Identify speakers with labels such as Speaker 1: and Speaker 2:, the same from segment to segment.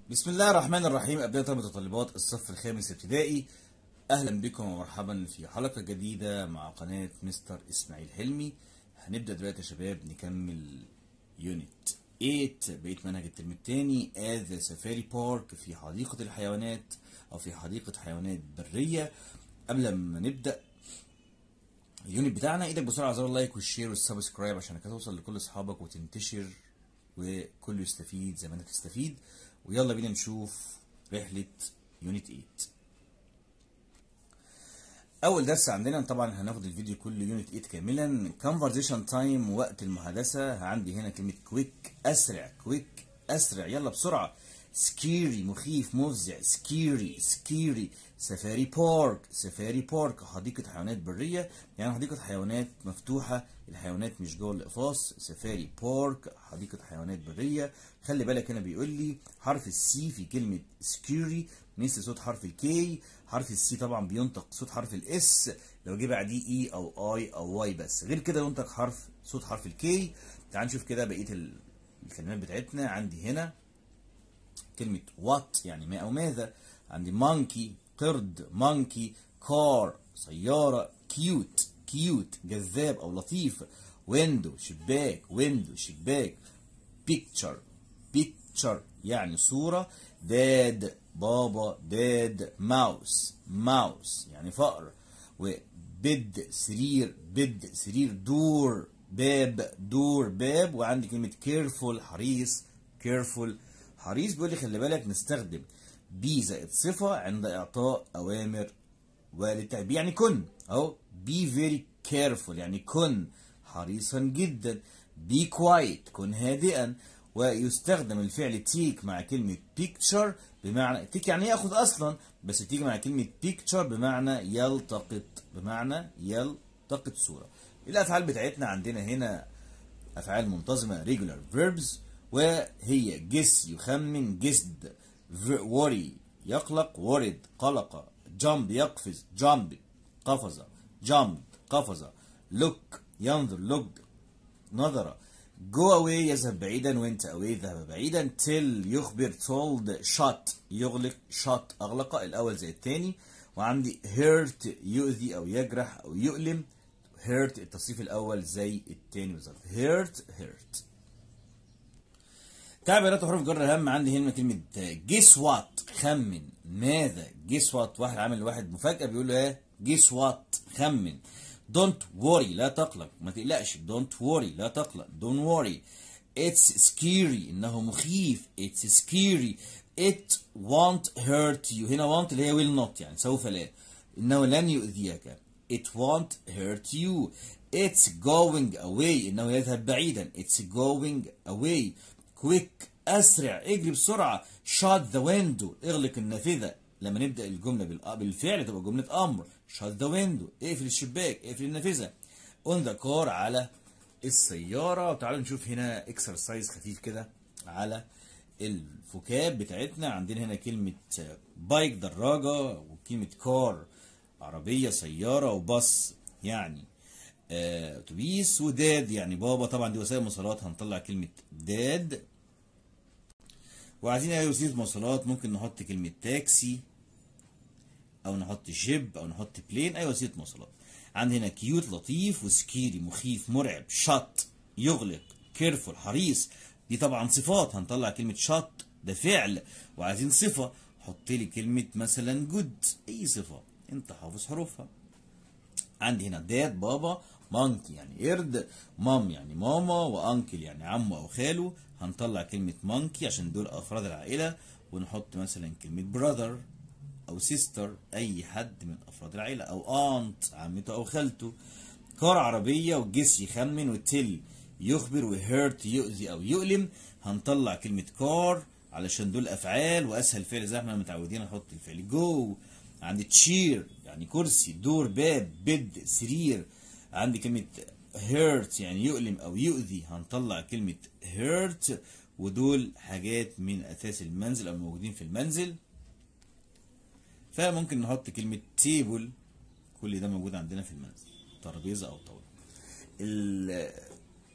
Speaker 1: بسم الله الرحمن الرحيم أبناء طلبة وطالبات الصف الخامس ابتدائي أهلا بكم ومرحبا في حلقة جديدة مع قناة مستر إسماعيل حلمي هنبدأ دلوقتي يا شباب نكمل يونت 8 بقية منهج الترم الثاني at the safari park في حديقة الحيوانات أو في حديقة حيوانات برية قبل ما نبدأ اليونت بتاعنا ايدك بسرعة زر اللايك والشير والسبسكرايب عشان كده توصل لكل أصحابك وتنتشر وكله يستفيد زي ما انت تستفيد ويلا بينا نشوف رحلة يونت 8 أول درس عندنا طبعا هناخد الفيديو كله يونت 8 كاملا conversation time وقت المحادثة عندي هنا كلمة كويك أسرع كويك أسرع يلا بسرعة سكيري مخيف مفزع سكيري سكيري سفاري بارك سفاري بارك حديقة حيوانات برية يعني حديقة حيوانات مفتوحة الحيوانات مش جوه الإقفاص سفاري بارك حديقة حيوانات برية خلي بالك هنا بيقول لي حرف السي في كلمة سكيري مثل صوت حرف الكي حرف السي طبعا بينطق صوت حرف الاس لو جه بعديه اي او اي او واي بس غير كده ينطق حرف صوت حرف الكي تعال نشوف كده بقيه الكلمات بتاعتنا عندي هنا كلمة وات يعني ما أو ماذا عندي مونكي قرد مونكي كار سيارة كيوت كيوت جذاب أو لطيف ويندو شباك ويندو شباك بيكتشر بيكتشر يعني صورة داد بابا داد ماوس ماوس يعني فأر وبد سرير بد سرير دور باب دور باب وعندي كلمة كيرفول حريص كيرفول حريص بيقول لي خلي بالك نستخدم بي زائد صفة عند إعطاء أوامر وللتعبير يعني كن أهو be very careful يعني كن حريصا جدا be quiet كن هادئا ويستخدم الفعل تيك مع كلمة picture بمعنى تيك يعني ياخذ أصلا بس تيجي مع كلمة picture بمعنى يلتقط بمعنى يلتقط صورة الأفعال بتاعتنا عندنا هنا أفعال منتظمة regular verbs وهي جس يخمن جسد worry يقلق worried قلق jump يقفز jump قفز jump قفز look ينظر looked نظر go away يذهب بعيدا went away ذهب بعيدا tell يخبر told shut يغلق shut أغلق الأول زي الثاني وعندي hurt يؤذي أو يجرح أو يؤلم hurt التصريف الأول زي الثاني بالظبط hurt hurt تعبيرات حروف جر هم عندي هنا كلمة جيس وات خمن ماذا جيس وات واحد عامل واحد مفاجأة بيقول له ايه جيس وات خمن دونت worry لا تقلق ما تقلقش دونت worry لا تقلق دونت worry it's scary انه مخيف it's scary it won't hurt you هنا won't اللي هي will not يعني سوف لا انه لن يؤذيك it won't hurt you it's going away انه يذهب بعيدا it's going away كويك اسرع اجري بسرعه shut the window اغلق النافذه لما نبدا الجمله بالفعل تبقى جمله امر shut the window اقفل الشباك اقفل النافذه on the car على السياره تعالوا نشوف هنا اكسرسايز خفيف كده على الفكاب بتاعتنا عندنا هنا كلمه بايك دراجه وكلمه كار عربيه سياره وباص يعني اتوبيس وداد يعني بابا طبعا دي وسائل مواصلات هنطلع كلمه داد وعايزين اي وسيله مواصلات ممكن نحط كلمه تاكسي او نحط جيب او نحط بلين اي وسيله مواصلات عندي هنا كيوت لطيف وسكيري مخيف مرعب شط يغلق كيرفول حريص دي طبعا صفات هنطلع كلمه شط ده فعل وعايزين صفه حط لي كلمه مثلا جود اي صفه انت حافظ حروفها عندي هنا داد بابا مانكي يعني قرد مام يعني ماما وانكل يعني عمه او خاله هنطلع كلمة مانكي عشان دول افراد العائلة ونحط مثلا كلمة براذر او سيستر اي حد من افراد العائلة او انت عمته او خالته كار عربية وجس يخمن وتل يخبر وهيرت يؤذي او يؤلم هنطلع كلمة كار علشان دول افعال واسهل فعل زي ما احنا متعودين نحط الفعل جو عندي تشير يعني كرسي دور باب بد سرير عندي كلمة hurt يعني يؤلم أو يؤذي هنطلع كلمة hurt ودول حاجات من أساس المنزل أو موجودين في المنزل فممكن نحط كلمة table كل ده موجود عندنا في المنزل ترابيزة أو طاولة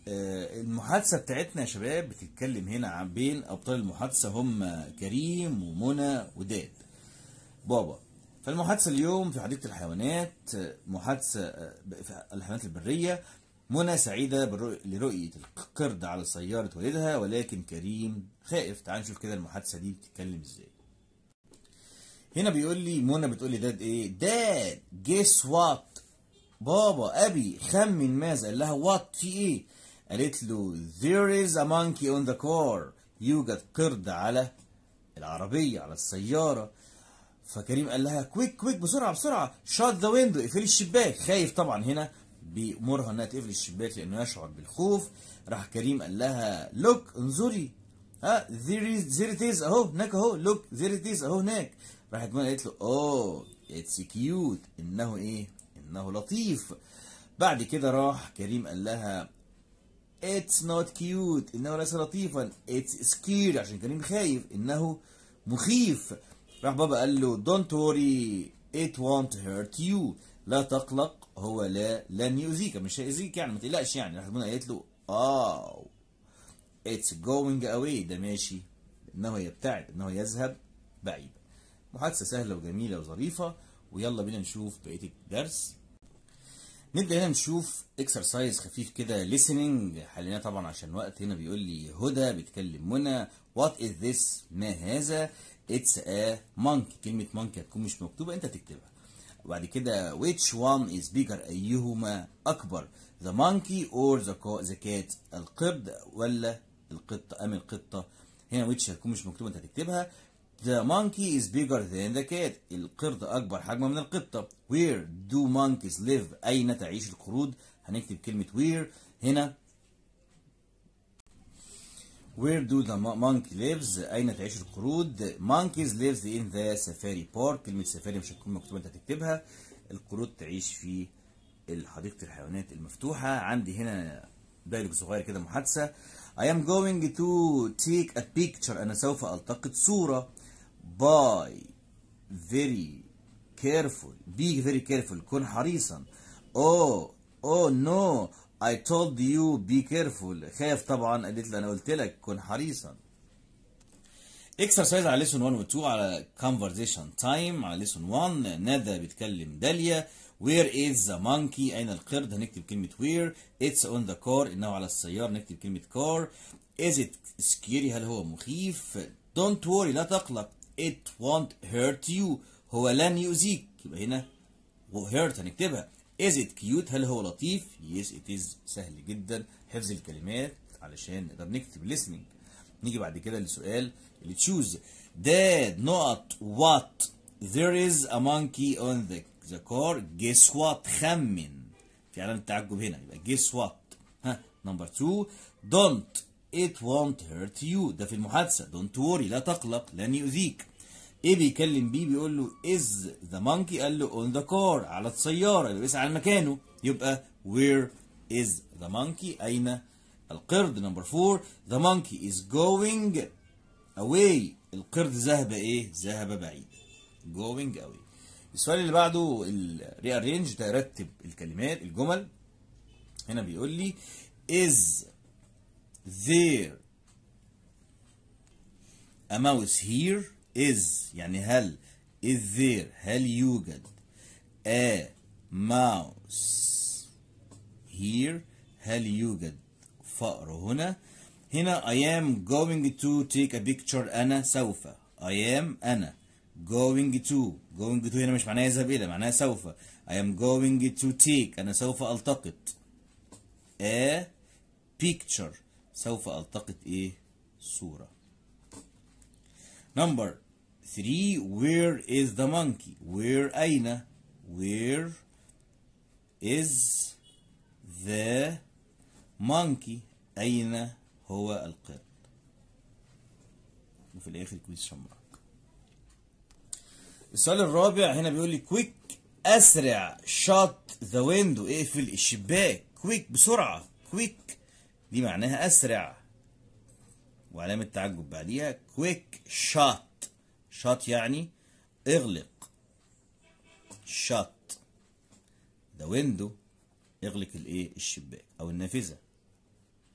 Speaker 1: آه، المحادثة بتاعتنا يا شباب بتتكلم هنا عن بين أبطال المحادثة هم كريم ومنى وداد بابا فالمحادثة اليوم في حديقة الحيوانات آه، محادثة آه، في الحيوانات البرية منى سعيدة بالرؤ- لرؤية القرد على سيارة والدها ولكن كريم خائف تعال نشوف كده المحادثة دي بتتكلم ازاي هنا بيقول لي منى بتقول لي داد ايه داد جيس وات بابا ابي خمن ماذا قال لها وات في ايه قالت له there is a monkey on the car يوجد قرد على العربية على السيارة فكريم قال لها كويك كويك بسرعة بسرعة شات ذا ويندو اقفلي الشباك خايف طبعا هنا بيأمرها انها تقفل الشباك لانه يشعر بالخوف راح كريم قال لها لوك انظري ها there is there it is اهو هناك اهو لوك there it is اهو هناك راحت منى قالت له اوه اتس كيوت انه ايه انه لطيف بعد كده راح كريم قال لها It's not cute إنه ليس لطيفا It's scary عشان كريم خايف إنه مخيف راح بابا قال له Don't worry It won't hurt you لا تقلق هو لا لن يؤذيك مش هيأذيك يعني ما تقلقش يعني راح منى قالت له آه It's going away ده ماشي إنه يبتعد إنه يذهب بعيد محادثة سهلة وجميلة وظريفة ويلا بينا نشوف بقية الدرس نبدا هنا نشوف اكسرسايز خفيف كده listening حليناه طبعا عشان وقت هنا بيقول لي هدى بتكلم منى وات از ذس ما هذا اتس ا monkey كلمه monkey هتكون مش مكتوبه انت تكتبها وبعد كده which one is bigger ايهما اكبر the monkey or the, co- the cat القرد ولا القطه ام القطه هنا which هتكون مش مكتوبه انت تكتبها The monkey is bigger than the cat. القرد أكبر حجما من القطة. Where do monkeys live? أين تعيش القرود؟ هنكتب كلمة where هنا. Where do the mo- monkey lives? أين تعيش القرود؟ Monkeys lives in the safari park. كلمة سفاري مش هتكون مكتوبة أنت تكتبها. القرود تعيش في حديقة الحيوانات المفتوحة. عندي هنا دايلوج صغير كده محادثة. I am going to take a picture. أنا سوف ألتقط صورة. By very careful. Be very careful. كن حريصا. Oh, oh no. I told you be careful. خاف طبعا قالت له أنا قلت لك كن حريصا. اكسرسايز على ليسون 1 و 2 على conversation time على ليسون 1 ندى بتكلم داليا where is the monkey أين القرد هنكتب كلمة where it's on the car إنه على السيارة نكتب كلمة car is it scary هل هو مخيف don't worry لا تقلق it won't hurt you هو لن يؤذيك يبقى هنا hurt هنكتبها is it cute هل هو لطيف yes it is سهل جدا حفظ الكلمات علشان نقدر نكتب listening نيجي بعد كده للسؤال اللي تشوز dad not what there is a monkey on the, the car guess what خمن في علامة تعجب هنا يبقى guess what ها نمبر 2 don't it won't hurt you ده في المحادثة don't worry لا تقلق لن يؤذيك ايه بيكلم بيه بيقول له is the monkey قال له on the car على السيارة يبقى بيسأل على مكانه يبقى where is the monkey أين القرد نمبر 4 the monkey is going away القرد ذهب ايه ذهب بعيد going away السؤال اللي بعده الريارينج ترتب الكلمات الجمل هنا بيقول لي is there a mouse here is يعني هل is there هل يوجد a mouse here هل يوجد فأر هنا هنا I am going to take a picture أنا سوف I am أنا going to going to هنا مش معناها يذهب إلى معناها سوف I am going to take أنا سوف ألتقط a picture سوف ألتقط إيه صورة number 3 where is the monkey where أين where is the monkey أين هو القرد وفي الآخر كويس مارك السؤال الرابع هنا بيقول لي كويك أسرع شات ذا ويندو اقفل الشباك كويك بسرعة كويك دي معناها أسرع وعلامة تعجب بعديها كويك شات شات يعني اغلق شات ذا ويندو اغلق الايه الشباك او النافذه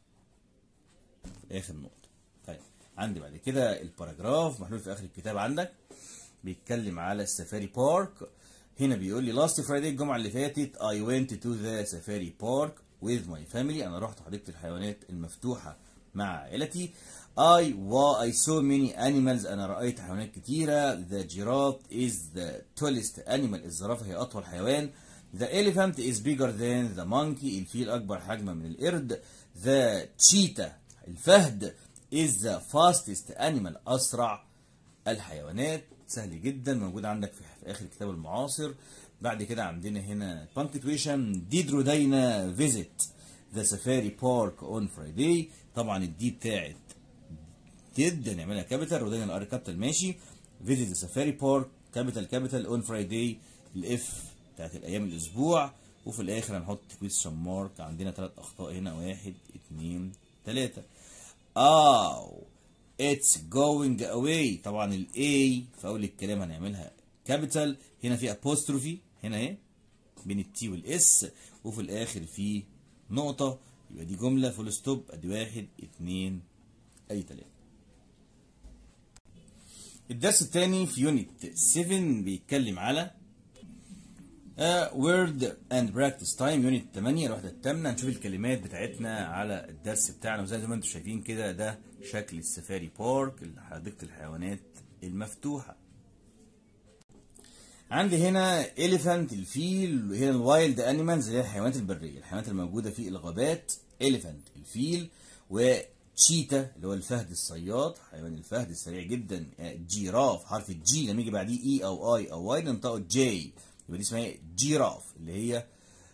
Speaker 1: اخر نقطه طيب عندي بعد كده الباراجراف محلول في اخر الكتاب عندك بيتكلم على السفاري بارك هنا بيقول لي last Friday الجمعة اللي فاتت I went to the safari park with my family أنا رحت حديقة الحيوانات المفتوحة مع عائلتي I wa I saw many animals أنا رأيت حيوانات كتيرة The giraffe is the tallest animal الزرافة هي أطول حيوان The elephant is bigger than the monkey الفيل أكبر حجما من القرد The cheetah الفهد is the fastest animal أسرع الحيوانات سهل جدا موجود عندك في في اخر الكتاب المعاصر بعد كده عندنا هنا punctuation did رودينا visit the safari park on Friday طبعا الدي بتاعت did نعملها كابيتال رودينا الار كابيتال ماشي visit the safari park كابيتال كابيتال on Friday الاف بتاعت الايام الاسبوع وفي الاخر هنحط question مارك عندنا ثلاث اخطاء هنا واحد اتنين تلاته اه it's going away طبعا ال A في اول الكلام هنعملها كابيتال هنا في apostrophe هنا اهي بين التي والاس وفي الاخر في نقطة يبقى دي جملة فول ستوب ادي واحد اتنين ادي تلاتة الدرس الثاني في يونت 7 بيتكلم على وورد اند براكتس تايم يونت 8 الوحده الثامنه هنشوف الكلمات بتاعتنا على الدرس بتاعنا وزي ما انتم شايفين كده ده شكل السفاري بارك حديقه الحيوانات المفتوحه عندي هنا elephant الفيل هنا الوايلد انيمالز اللي هي الحيوانات البريه الحيوانات الموجوده في الغابات elephant الفيل وتشيتا اللي هو الفهد الصياد حيوان الفهد السريع جدا جيراف حرف الجي لما يجي بعديه اي او اي او واي ننطقه جي يبقى دي اسمها جيراف اللي هي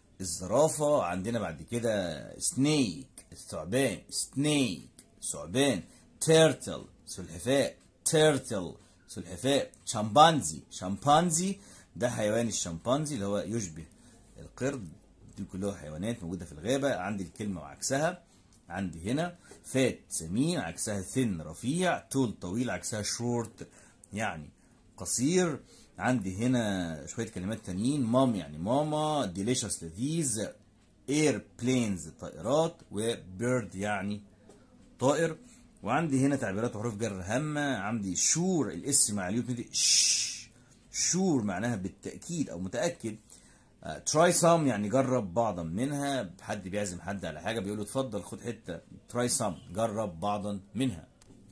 Speaker 1: الزرافة عندنا بعد كده سنيك الثعبان سنيك ثعبان تيرتل سلحفاء تيرتل سلحفاء شمبانزي شمبانزي ده حيوان الشمبانزي اللي هو يشبه القرد دي كلها حيوانات موجودة في الغابة عندي الكلمة وعكسها عندي هنا فات سمين عكسها ثن رفيع طول طويل عكسها شورت يعني قصير عندي هنا شوية كلمات تانيين مام يعني ماما ديليشس لذيذ اير بلينز طائرات وبيرد يعني طائر وعندي هنا تعبيرات وحروف جر هامة عندي شور الاس مع اليو بتنطق ش شور معناها بالتأكيد أو متأكد تراي سام يعني جرب بعضا منها حد بيعزم حد على حاجة بيقول له اتفضل خد حتة تراي سام جرب بعضا منها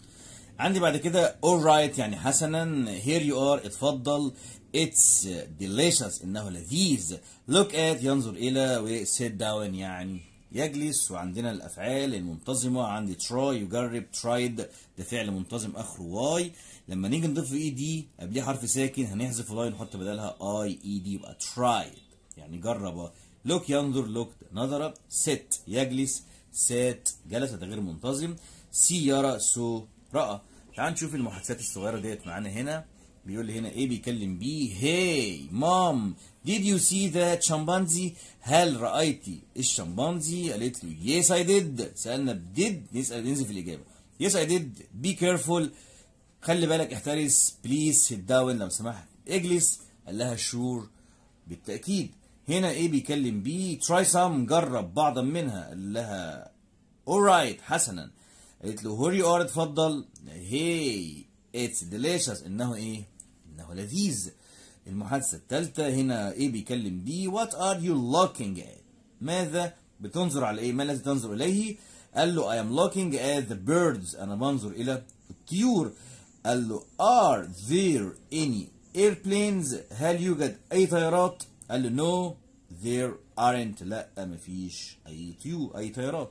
Speaker 1: عندي بعد كده alright يعني حسنا here you are اتفضل it's delicious انه لذيذ look at ينظر الى و sit down يعني يجلس وعندنا الافعال المنتظمه عندي try يجرب tried ده فعل منتظم اخره واي لما نيجي نضيف اي دي قبليه حرف ساكن هنحذف الواي نحط بدلها اي اي دي يبقى tried يعني جرب look ينظر looked نظر sit يجلس sat جلس ده غير منتظم see يرى so رأى تعال نشوف المحادثات الصغيرة ديت معانا هنا بيقول لي هنا ايه بيكلم بيه هاي مام did you see that chimpanzee هل رأيتي الشمبانزي قالت له yes I did سألنا ب did نسأل ننزل في الإجابة yes I did be careful خلي بالك احترس please sit down لو سمحت اجلس قال لها sure بالتأكيد هنا ايه بيكلم بيه try some جرب بعضا منها قال لها alright حسنا قالت له هوري ار اتفضل هي اتس ديليشس انه ايه انه لذيذ المحادثه الثالثه هنا ايه بيكلم بي وات ار يو looking at ماذا بتنظر على ايه ما الذي تنظر اليه قال له I am looking at the birds انا بنظر الى الطيور قال له are there any airplanes هل يوجد اي طيارات قال له no there aren't لا مفيش اي طيور اي طيارات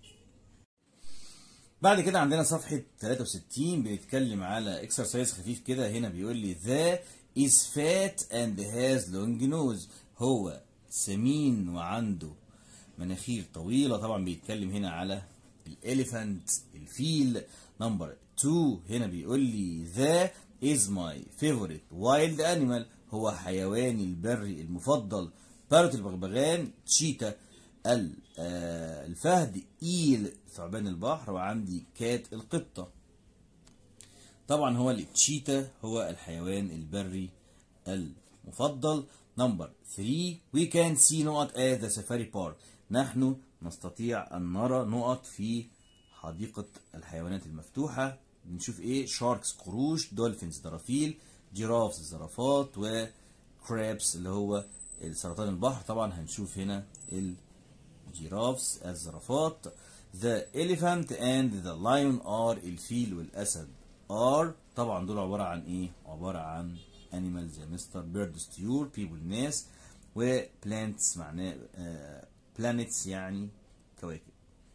Speaker 1: بعد كده عندنا صفحة 63 بنتكلم على اكسرسايز خفيف كده هنا بيقول لي ذا is fat and has long nose هو سمين وعنده مناخير طويلة طبعا بيتكلم هنا على الاليفانت الفيل نمبر 2 هنا بيقول لي ذا is my favorite wild animal هو حيواني البري المفضل بارت البغبغان تشيتا الفهد ايل ثعبان البحر وعندي كات القطة طبعا هو التشيتا هو الحيوان البري المفضل نمبر 3 we can see نقط at the safari park نحن نستطيع أن نرى نقط في حديقة الحيوانات المفتوحة بنشوف ايه شاركس قروش دولفينز درافيل جيرافز زرافات وكرابس اللي هو سرطان البحر طبعا هنشوف هنا الجيرافز الزرافات The elephant and the lion are الفيل والأسد are طبعا دول عبارة عن ايه؟ عبارة عن animals يا مستر birds طيور people ناس و plants معناه آه planets يعني كواكب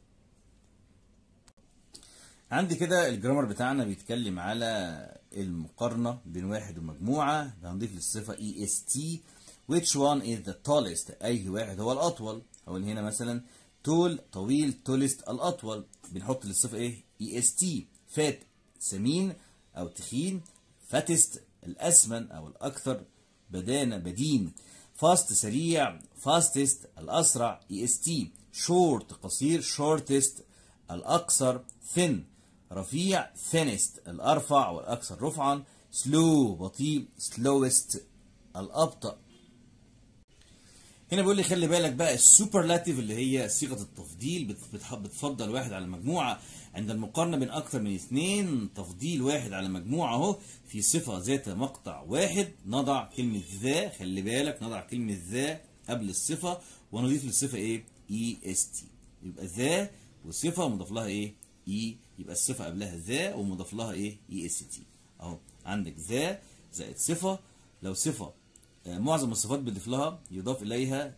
Speaker 1: عندي كده الجرامر بتاعنا بيتكلم على المقارنة بين واحد ومجموعة هنضيف للصفة est which one is the tallest أي واحد هو الأطول هقول هنا مثلا تول طويل tallest الأطول بنحط للصفة إيه est فات سمين أو تخين فاتست الأسمن أو الأكثر بدانة بدين فاست سريع فاستست الأسرع est short قصير shortest الأقصر thin رفيع thinnest الأرفع والأكثر رفعا slow بطيء slowest الأبطأ هنا بيقول لي خلي بالك بقى السوبرلاتيف اللي هي صيغه التفضيل بتفضل واحد على مجموعه عند المقارنه بين اكثر من اثنين تفضيل واحد على مجموعه اهو في صفه ذات مقطع واحد نضع كلمه ذا خلي بالك نضع كلمه ذا قبل الصفه ونضيف للصفه ايه اي اس تي يبقى ذا وصفه مضاف لها ايه اي يبقى الصفه قبلها ذا ومضاف لها ايه اي اس تي اهو عندك ذا زائد صفه لو صفه معظم الصفات بنضيف لها يضاف اليها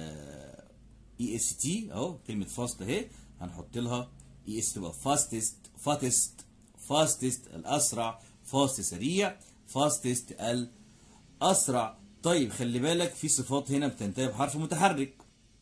Speaker 1: اي اس تي اهو كلمه فاست اهي هنحط لها اي اس تبقى فاستست فاتست فاستست الاسرع فاست سريع فاستست الاسرع طيب خلي بالك في صفات هنا بتنتهي بحرف متحرك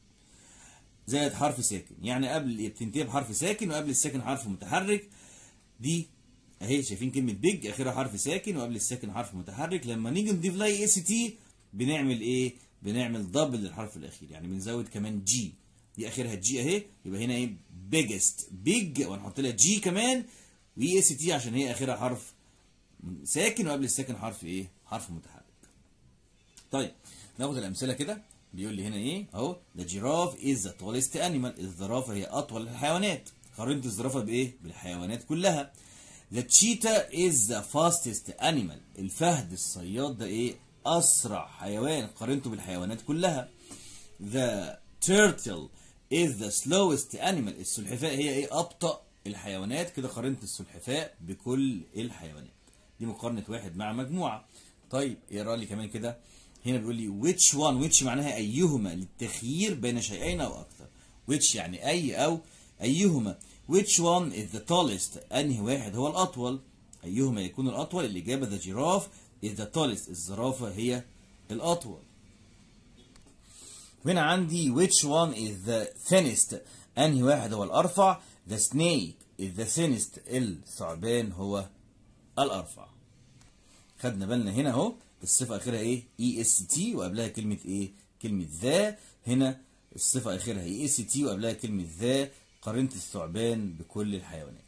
Speaker 1: زائد حرف ساكن يعني قبل بتنتهي بحرف ساكن وقبل الساكن حرف متحرك دي اهي شايفين كلمه بيج اخرها حرف ساكن وقبل الساكن حرف متحرك لما نيجي نضيف لها اي اس تي بنعمل ايه بنعمل دبل للحرف الاخير يعني بنزود كمان جي دي اخرها جي اهي يبقى هنا ايه بيجست بيج ونحط لها جي كمان واي اس تي عشان هي اخرها حرف ساكن وقبل الساكن حرف ايه حرف متحرك طيب ناخد الامثله كده بيقول لي هنا ايه اهو the giraffe is the tallest animal الزرافه هي اطول الحيوانات قارنت الزرافه بايه بالحيوانات كلها The cheetah is the fastest animal. الفهد الصياد ده ايه؟ أسرع حيوان قارنته بالحيوانات كلها. The turtle is the slowest animal. السلحفاة هي ايه؟ أبطأ الحيوانات كده قارنت السلحفاة بكل الحيوانات. دي مقارنة واحد مع مجموعة. طيب اقرا لي كمان كده هنا بيقول لي which one which معناها أيهما للتخيير بين شيئين أو أكثر. which يعني أي أو أيهما. Which one is the tallest؟ أنهي واحد هو الأطول؟ أيهما يكون الأطول؟ الإجابة the giraffe is the tallest. الزرافة هي الأطول. هنا عندي which one is the thinnest؟ أنهي واحد هو الأرفع؟ The snake is the thinnest. الثعبان هو الأرفع. خدنا بالنا هنا أهو الصفة آخرها إيه؟ اي اس تي وقبلها كلمة إيه؟ كلمة ذا. هنا الصفة آخرها اي اس تي وقبلها كلمة ذا. قارنت الثعبان بكل الحيوانات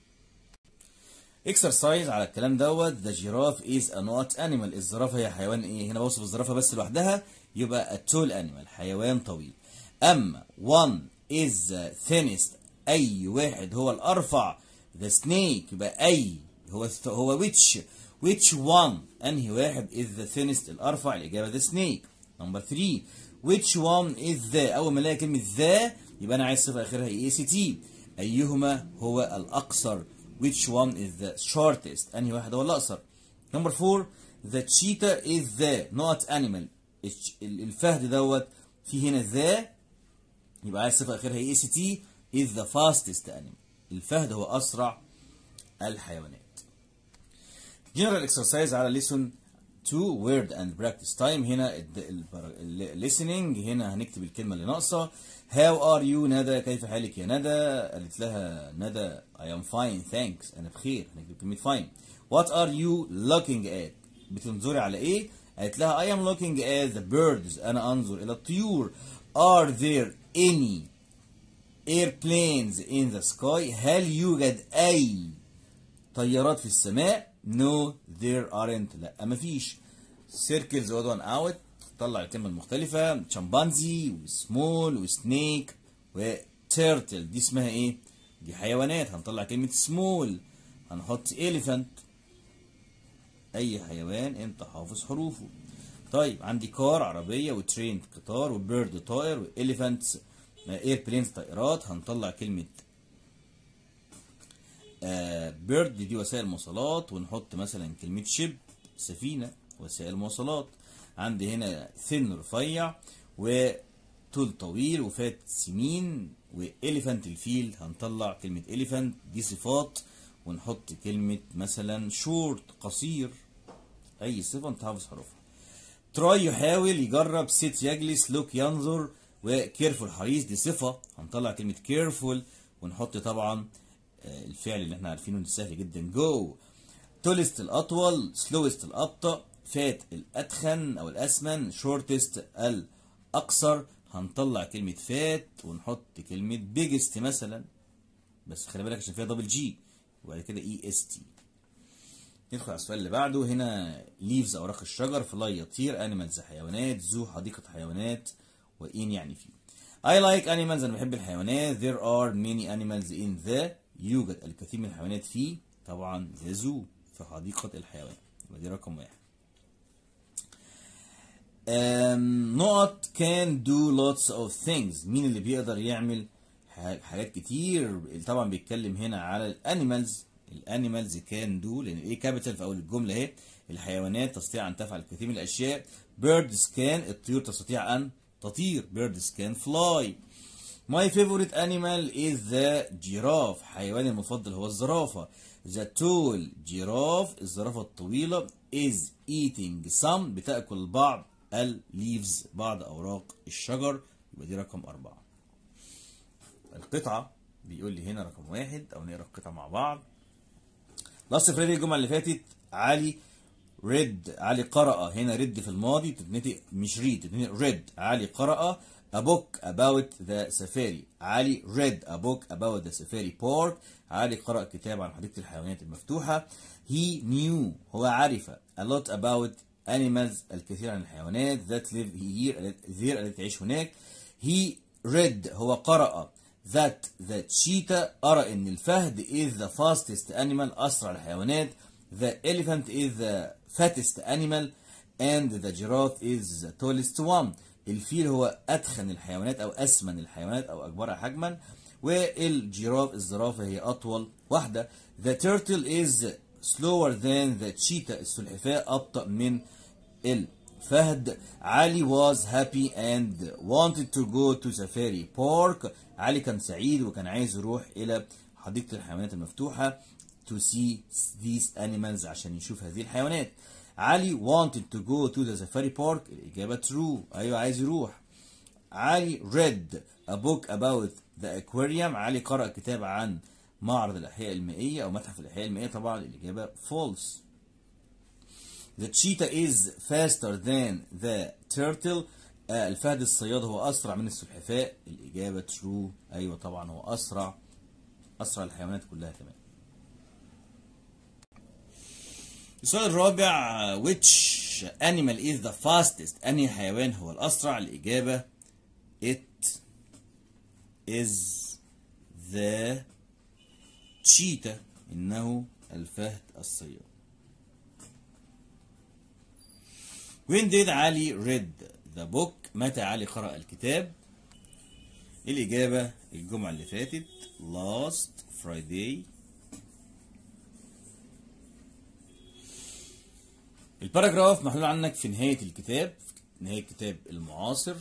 Speaker 1: اكسرسايز على الكلام دوت ذا جيراف از ا نوت انيمال الزرافه هي حيوان ايه هنا بوصف الزرافه بس لوحدها يبقى a tall animal حيوان طويل اما one is the thinnest اي واحد هو الارفع the snake يبقى اي هو هو which which one انهي واحد is the thinnest الارفع الاجابه the snake number 3 which one is the اول ما الاقي كلمه the يبقى انا عايز صفه اخرها اي سي تي ايهما هو الاقصر which one is the shortest انهي واحد هو الاقصر number 4 the cheetah is the not animal الفهد دوت في هنا the يبقى عايز صفه اخرها اي سي تي is the fastest animal الفهد هو اسرع الحيوانات general exercise على lesson 2 word and practice time هنا listening هنا هنكتب الكلمة اللي ناقصة how are you ندى كيف حالك يا ندى قالت لها ندى I am fine thanks أنا بخير هنكتب كلمة fine what are you looking at بتنظري على إيه قالت لها I am looking at the birds أنا أنظر إلى الطيور are there any airplanes in the sky هل يوجد أي طيارات في السماء no there aren't لا مفيش circles odd one out طلع الكلمة المختلفة شمبانزي وسمول وسنيك وتيرتل دي اسمها ايه دي حيوانات هنطلع كلمة سمول هنحط elephant أي حيوان أنت حافظ حروفه طيب عندي كار عربية وترين قطار وبيرد طائر وإليفانتس ايربلينز طائرات هنطلع كلمة بيرد دي وسائل مواصلات ونحط مثلا كلمة شيب سفينة وسائل مواصلات عندي هنا ثن رفيع وطول طويل وفات سمين وإليفانت الفيل هنطلع كلمة إليفانت دي صفات ونحط كلمة مثلا شورت قصير أي صفة أنت حافظ حروفها تراي يحاول يجرب سيت يجلس لوك ينظر وكيرفول حريص دي صفة هنطلع كلمة كيرفول ونحط طبعا الفعل اللي احنا عارفينه سهل جدا جو تولست الأطول سلوست الأبطأ فات الأتخن أو الأسمن شورتست الأقصر هنطلع كلمة فات ونحط كلمة بيجست مثلا بس خلي بالك عشان فيها دبل جي وبعد كده اي اس تي ندخل على السؤال اللي بعده هنا ليفز اوراق الشجر فلاي يطير انيمالز حيوانات زو حديقه حيوانات وان يعني فيه I like animals انا بحب الحيوانات there are many animals in the يوجد الكثير من الحيوانات في طبعا the zoo في حديقه الحيوان يبقى دي رقم واحد um, نقط can do lots of things مين اللي بيقدر يعمل حاجات كتير طبعا بيتكلم هنا على الانيمالز الانيمالز كان دو لان الايه كابيتال في اول الجمله اهي الحيوانات تستطيع ان تفعل الكثير من الاشياء بيردز كان الطيور تستطيع ان تطير بيردز كان فلاي My favorite animal is the giraffe حيواني المفضل هو الزرافة The tall giraffe الزرافة الطويلة is eating some بتأكل بعض الليفز بعض أوراق الشجر يبقى دي رقم أربعة القطعة بيقول لي هنا رقم واحد أو نقرا القطعة مع بعض لاست فريدي الجمعة اللي فاتت علي ريد علي قرأ هنا ريد في الماضي تتنطق مش ريد تتنطق ريد علي قرأ a book about the safari علي read a book about the safari park علي قرأ كتاب عن حديقة الحيوانات المفتوحة he knew هو عرف a lot about animals الكثير عن الحيوانات that live here there التي تعيش هناك he read هو قرأ that the cheetah أرى إن الفهد is the fastest animal أسرع الحيوانات the elephant is the fattest animal and the giraffe is the tallest one الفيل هو أتخن الحيوانات أو أسمن الحيوانات أو أكبرها حجما والجيراف الزرافة هي أطول واحدة the turtle is slower than the cheetah السلحفاة أبطأ من الفهد علي was happy and wanted to go to safari park علي كان سعيد وكان عايز يروح إلى حديقة الحيوانات المفتوحة to see these animals عشان يشوف هذه الحيوانات علي wanted to go to the safari park الإجابة true أيوة عايز يروح علي read a book about the aquarium علي قرأ كتاب عن معرض الأحياء المائية أو متحف الأحياء المائية طبعا الإجابة false The cheetah is faster than the turtle آه الفهد الصياد هو أسرع من السلحفاء الإجابة true أيوة طبعا هو أسرع أسرع الحيوانات كلها كمان السؤال الرابع which animal is the fastest أنهي حيوان هو الأسرع الإجابة it is the cheetah إنه الفهد الصياد When did علي read the book متى علي قرأ الكتاب الإجابة الجمعة اللي فاتت last Friday الباراجراف محلول عنك في نهاية الكتاب في نهاية الكتاب المعاصر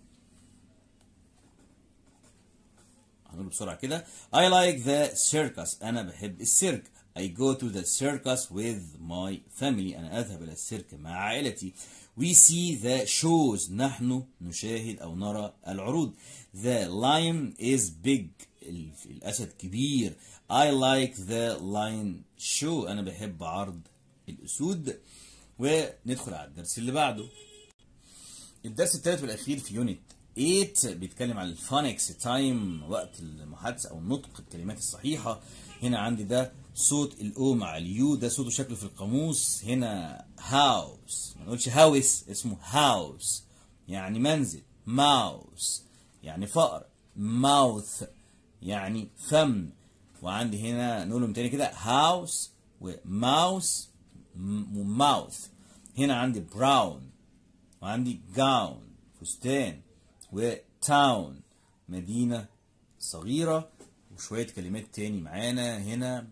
Speaker 1: هنقول بسرعة كده I like the circus أنا بحب السيرك I go to the circus with my family أنا أذهب إلى السيرك مع عائلتي We see the shows نحن نشاهد أو نرى العروض The lion is big الأسد كبير I like the lion show أنا بحب عرض الأسود وندخل على الدرس اللي بعده الدرس الثالث والأخير في يونت 8 بيتكلم عن الفونكس تايم وقت المحادثة أو نطق الكلمات الصحيحة هنا عندي ده صوت الأو مع اليو ده صوته شكله في القاموس هنا هاوس ما نقولش هاوس اسمه هاوس يعني منزل ماوس يعني فأر ماوث يعني فم وعندي هنا نقولهم تاني كده هاوس وماوس وماوث هنا عندي براون وعندي جاون فستان وتاون مدينة صغيرة وشوية كلمات تاني معانا هنا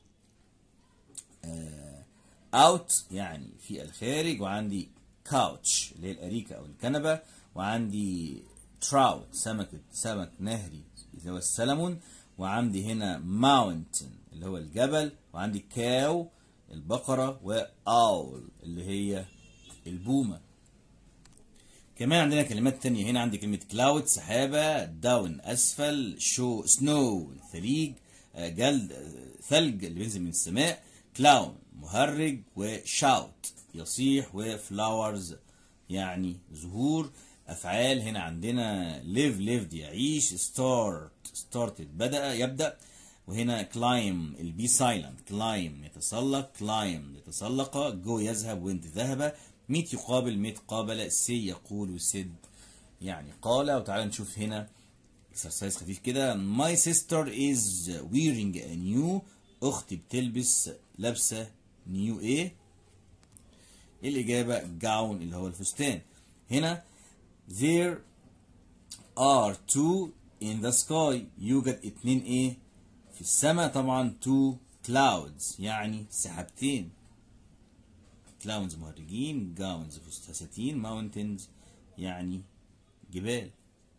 Speaker 1: اوت يعني في الخارج وعندي كاوتش اللي هي الأريكة أو الكنبة وعندي تراوت سمكة سمك نهري اللي هو السلمون وعندي هنا ماونتن اللي هو الجبل وعندي كاو البقرة وأول اللي هي البومة كمان عندنا كلمات تانية هنا عندي كلمة كلاود سحابة داون أسفل شو سنو ثليج جلد ثلج اللي بينزل من السماء كلاون مهرج وشاوت يصيح وفلاورز يعني زهور أفعال هنا عندنا live lived يعيش start started بدأ يبدأ وهنا climb البي سايلنت climb يتسلق climb يتسلق جو يذهب وانت ذهب ميت يقابل ميت قابل سي يقول سد يعني قال وتعالى نشوف هنا اكسرسايز خفيف كده my sister is wearing a new اختي بتلبس لابسه نيو ايه الاجابه جاون اللي هو الفستان هنا there are two in the sky يوجد اتنين ايه في السماء طبعا two clouds يعني سحابتين clouds مهرجين جاونز فساتين mountains يعني جبال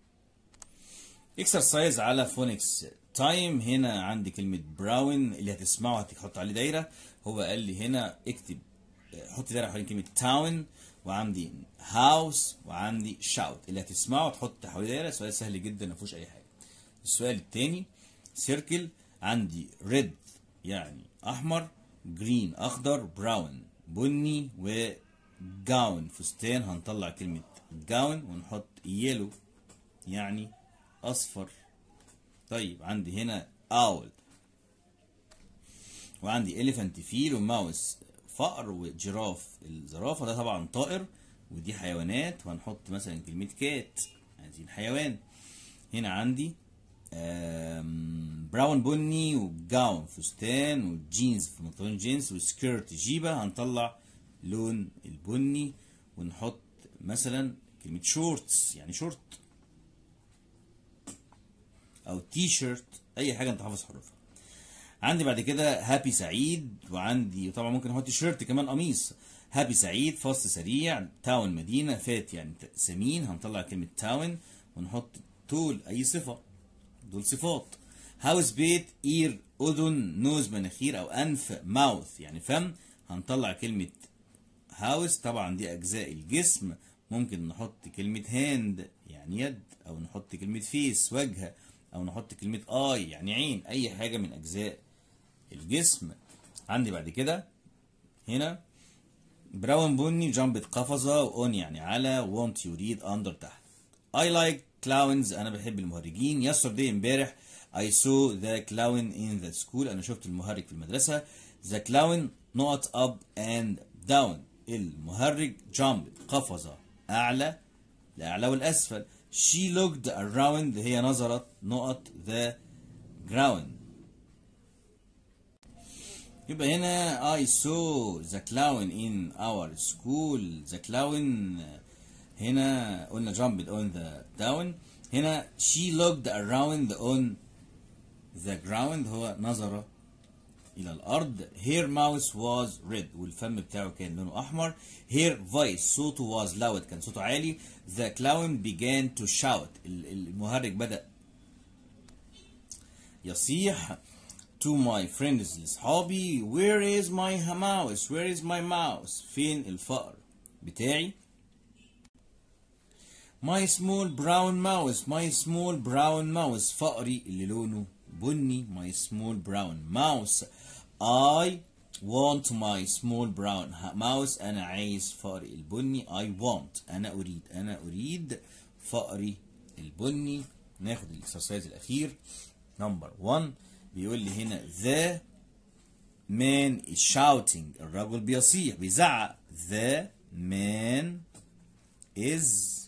Speaker 1: اكسرسايز على فونكس تايم هنا عندي كلمة براون اللي هتسمعه هتحط عليه دايرة هو قال لي هنا اكتب حط دايرة حوالين كلمة تاون وعندي هاوس وعندي شاوت اللي هتسمعه تحط حواليه دايرة سؤال سهل جدا ما فيهوش أي حاجة السؤال التاني سيركل عندي ريد يعني أحمر جرين أخضر براون بني وجاون فستان هنطلع كلمة جاون ونحط يلو يعني أصفر طيب عندي هنا اول وعندي اليفانت فيل وماوس فأر وجراف الزرافة ده طبعا طائر ودي حيوانات وهنحط مثلا كلمة كات عايزين حيوان هنا عندي براون بني وجاون فستان وجينز في بنطلون جينز وسكيرت جيبة هنطلع لون البني ونحط مثلا كلمة شورتس يعني شورت او تي شيرت اي حاجه انت حافظ حروفها عندي بعد كده هابي سعيد وعندي طبعا ممكن احط شيرت كمان قميص هابي سعيد فاست سريع تاون مدينه فات يعني سمين هنطلع كلمه تاون ونحط طول اي صفه دول صفات هاوس بيت اير اذن نوز مناخير او انف ماوث يعني فم هنطلع كلمه هاوس طبعا دي اجزاء الجسم ممكن نحط كلمه هاند يعني يد او نحط كلمه فيس وجه او نحط كلمة اي يعني عين اي حاجة من اجزاء الجسم عندي بعد كده هنا براون بني جنبت قفزة واون يعني على وونت يريد اندر تحت I like clowns انا بحب المهرجين yesterday امبارح I saw the clown in the school انا شفت المهرج في المدرسة the clown not up and down المهرج jumped قفز اعلى الاعلى والاسفل She looked around هي نظرت نقط the ground يبقى هنا I saw the clown in our school the clown هنا قلنا jumped on the down هنا she looked around on the ground هو نظر إلى الأرض her mouth was red والفم بتاعه كان لونه أحمر her voice صوته was loud كان صوته عالي the clown began to shout المهرج بدأ يصيح to my friends لأصحابي where is my mouse where is my mouse فين الفأر بتاعي my small brown mouse my small brown mouse فأري اللي لونه بني my small brown mouse I want my small brown mouse أنا عايز فأري البني I want أنا أريد أنا أريد فأري البني ناخد الاكسرسايز الأخير نمبر 1 بيقول لي هنا the man is shouting الرجل بيصيح بيزعق the man is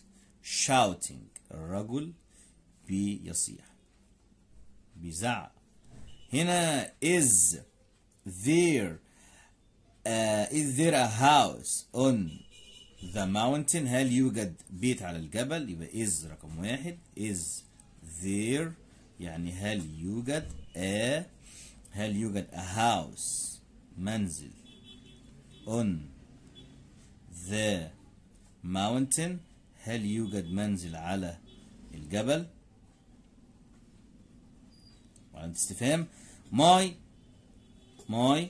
Speaker 1: shouting الرجل بيصيح بيزعق هنا is there uh, is there a house on the mountain هل يوجد بيت على الجبل يبقى is رقم واحد is there يعني هل يوجد a هل يوجد a house منزل on the mountain هل يوجد منزل على الجبل وعلامة استفهام my my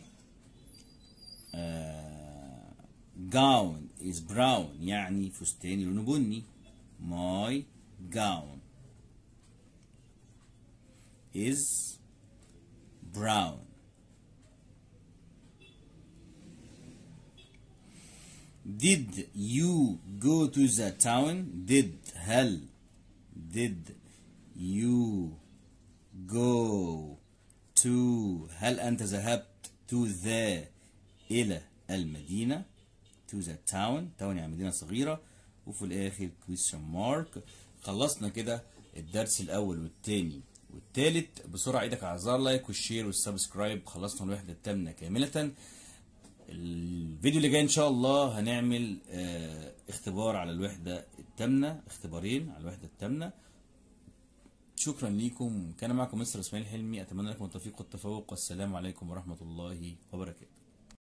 Speaker 1: uh, gown is brown يعني فستاني لونه بني my gown is brown Did you go to the town? Did هل did you go to هل أنت ذهبت to the إلى المدينة to the town town يعني مدينة صغيرة وفي الآخر question mark خلصنا كده الدرس الأول والتاني والتالت بسرعة ايدك على زر لايك والشير والسبسكرايب خلصنا الوحدة التامنة كاملة الفيديو اللي جاي ان شاء الله هنعمل اه اختبار على الوحدة التامنة اختبارين على الوحدة التامنة شكرا ليكم كان معكم مستر اسماعيل حلمي اتمنى لكم التوفيق والتفوق والسلام عليكم ورحمة الله وبركاته